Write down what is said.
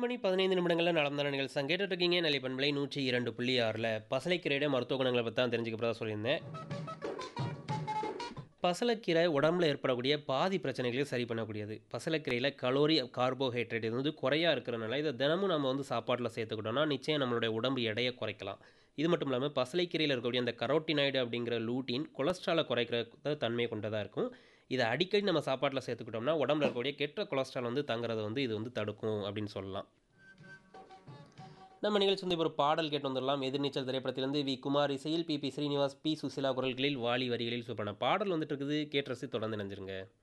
மணி பதினைந்து நிமிடங்களில் நடந்த நிகழ்ச்சி கேட்டுட்டு இருக்கீங்க நிலை பண்பலை நூற்றி இரண்டு புள்ளி ஆறில் பசலைக்கீரையோட மருத்துவ குணங்களை பற்றி தான் தெரிஞ்சுக்கிறதா சொல்லியிருந்தேன் பசலைக்கீரை உடம்புல ஏற்படக்கூடிய பாதி பிரச்சனைகளையும் சரி பண்ணக்கூடியது பசலைக்கீரையில் கலோரி கார்போஹைட்ரேட் இது வந்து குறையா இருக்கிறனால இதை தினமும் நம்ம வந்து சாப்பாட்டில் சேர்த்துக்கிட்டோம்னா நிச்சயம் நம்மளுடைய உடம்பு எடையை குறைக்கலாம் இது மட்டும் இல்லாமல் பசலைக்கீரையில் இருக்கக்கூடிய அந்த கரோட்டினாய்டு அப்படிங்கிற லூட்டின் கொலஸ்ட்ராலை குறைக்கிற தன்மை கொண்டதாக இருக்கும் இதை அடிக்கடி நம்ம சாப்பாட்டில் சேர்த்துக்கிட்டோம்னா உடம்புல இருக்கக்கூடிய கெட்ட கொலஸ்ட்ரால் வந்து தங்குறதை வந்து இது வந்து தடுக்கும் அப்படின்னு சொல்லலாம் நம்ம நிகழ்ச்சி வந்து இப்போ ஒரு பாடல் கேட்டு வந்துடலாம் எதிர்நீச்சல் திரைப்படத்திலிருந்து வி குமார் இசையில் P B Srinivas P Susheela குரல்களில் வாலி வரிகளில் சூப்பரான பாடல் வந்துட்டு இருக்குது கேட்டு ரசி தொடர்ந்து நினைஞ்சிருங்க